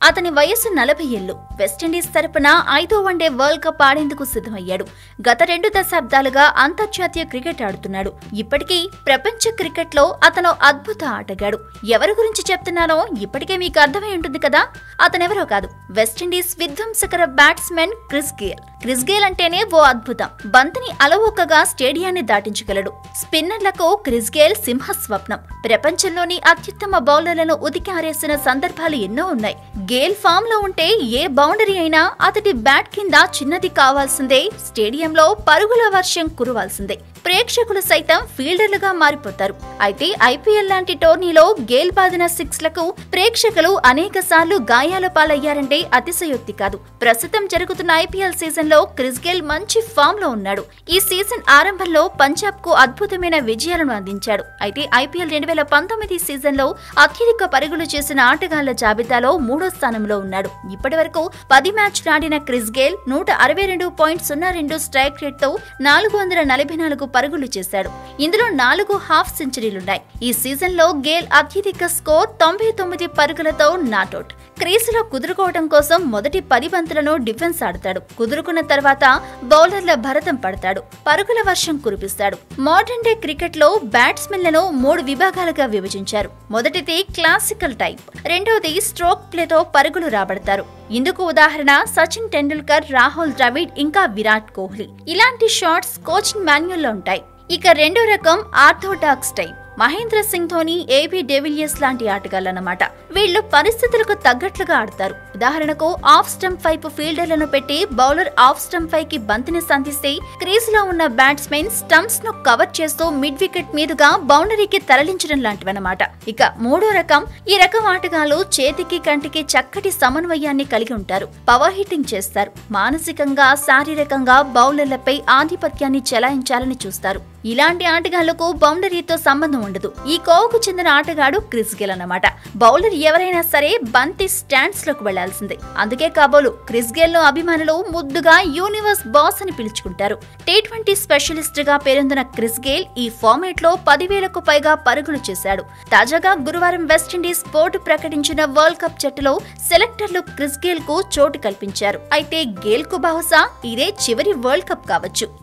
అతని వయసు నలభై ఏళ్లు వెస్టిండీస్ తరపున ఐదో వన్డే వరల్డ్ కప్ ఆడేందుకు సిద్ధమయ్యాడు గత రెండు దశాబ్దాలుగా అంతర్జాతీయ క్రికెట్ ఆడుతున్నాడు ఇప్పటికీ ప్రపంచ క్రికెట్లో అతను అద్భుత ఆటగాడు ఎవరి గురించి చెప్తున్నానో ఇప్పటికే మీకు అర్థమై ఉంటుంది కదా అతనెవరో కాదు వెస్టిండీస్ విధ్వంసకర batsmen Chris Gayle Chris Gayle అంటేనే ఓ అద్భుతం బంతిని అలవోకగా స్టేడియాన్ని దాటించగలడు స్పిన్నర్లకు క్రిస్ గేల్ సింహ స్వప్నం ప్రపంచంలోని అత్యుత్తమ బౌలర్లను ఉతికి ఆరేసిన సందర్భాలు ఎన్నో ఉన్నాయి గేల్ ఫామ్ లో ఉంటే ఏ బౌండరీ అయినా అతడి బ్యాట్ కింద చిన్నది కావాల్సిందే స్టేడియంలో పరుగుల వర్షం కురవాల్సిందే ప్రేక్షకులు సైతం ఫీల్డర్లుగా మారిపోతారు అయితే ఐపీఎల్ లాంటి టోర్నీలో గేల్ బాదిన సిక్స్ లకు ప్రేక్షకులు అనేక సార్లు గాయాల పాలయ్యారంటే అతిశయోక్తి కాదు ప్రస్తుతం జరుగుతున్న ఐపీఎల్ సీజన్ లో క్రిస్ గేల్ మంచి ఫామ్ లో ఉన్నాడు ఈ సీజన్ ఆరంభంలో పంజాబ్ కు అద్భుతమైన విజయాలను అందించాడు అయితే ఐపీఎల్ రెండు వేల పంతొమ్మిది సీజన్ లో అత్యధిక పరుగులు చేసిన ఆటగాళ్ల జాబితాలో మూడో స్థానంలో ఉన్నాడు ఇప్పటి వరకు పది మ్యాచ్లు ఆడిన క్రిస్ గేల్ నూట అరవై రెండు పాయింట్ సున్నా రెండు స్ట్రైక్ రేట్ తో నాలుగు వందల నలభై నాలుగు పరుగులు చేశాడు ఇందులో నాలుగు హాఫ్ సెంచరీలున్నాయి ఈ సీజన్ లో గేల్ అత్యధిక స్కోర్ తొంభై తొమ్మిది పరుగులతో నాటౌట్ క్రీజులో కుదురుకోవడం కోసం మొదటి పది బంతులను డిఫెన్స్ ఆడతాడు కుదురుకున్న తర్వాత బౌలర్ల భరతం పడతాడు పరుగుల వర్షం కురిపిస్తాడు మోడర్న్ డే క్రికెట్ లో బ్యాట్స్మెన్లను మూడు విభాగాలుగా విభజించారు మొదటిది క్లాసికల్ టైప్ రెండవది స్ట్రోక్ ప్లేతో పరుగులు రాబడతారు ఇందుకు ఉదాహరణ సచిన్ టెండూల్కర్ రాహుల్ ద్రవిడ్ ఇంకా విరాట్ కోహ్లీ ఇలాంటి షాట్స్ కోచింగ్ మాన్యుల్లో ఉంటాయి ఇక రెండో రకం orthodox type Mahendra Singh Dhoni AB de Villiers లాంటి ఆటగాళ్ళన్నమాట వీళ్ళు పరిస్థితులకు తగ్గట్లుగా ఆడతారు ఉదాహరణకు ఆఫ్ స్టంప్ వైపు ఫీల్డర్లను పెట్టి బౌలర్ ఆఫ్ స్టంప్ పైకి బంతిని సంధిస్తే క్రీజ్ లో ఉన్న బ్యాట్స్మెన్ స్టంప్స్ ను కవర్ చేస్తూ మిడ్ వికెట్ మీదుగా బౌండరీకి తరలించడం లాంటివన్నమాట ఇక మూడో రకం ఈ రకం ఆటగాళ్లు చేతికి కంటికి చక్కటి సమన్వయాన్ని కలిగి ఉంటారు పవర్ హిట్టింగ్ చేస్తారు మానసికంగా శారీరకంగా బౌలర్లపై ఆధిపత్యాన్ని చెలాయించాలని చూస్తారు ఇలాంటి ఆటగాళ్లకు బౌండరీతో సంబంధం ఉండదు ఈ కోవకు చెందిన ఆటగాడు క్రిస్ గేల్ అన్నమాట బౌలర్ ఎవరైనా సరే బంతి స్టాండ్స్ లోకి వెళ్లాల్సిందే అందుకే కాబోలు క్రిస్ గేల్ ను అభిమానులు ముద్దుగా యూనివర్స్ బాస్ అని పిలుచుకుంటారు టీ ట్వంటీ స్పెషలిస్ట్ గా పేరొందిన క్రిస్ గేల్ ఈ ఫార్మేట్ లో పదివేలకు పైగా పరుగులు చేశాడు తాజాగా గురువారం వెస్టిండీస్ బోర్డు ప్రకటించిన వరల్డ్ కప్ జట్టులో సెలెక్టర్లు క్రిస్ గేల్ కు చోటు కల్పించారు అయితే గేల్ కు బహుశా ఇదే చివరి వరల్డ్ కప్ కావచ్చు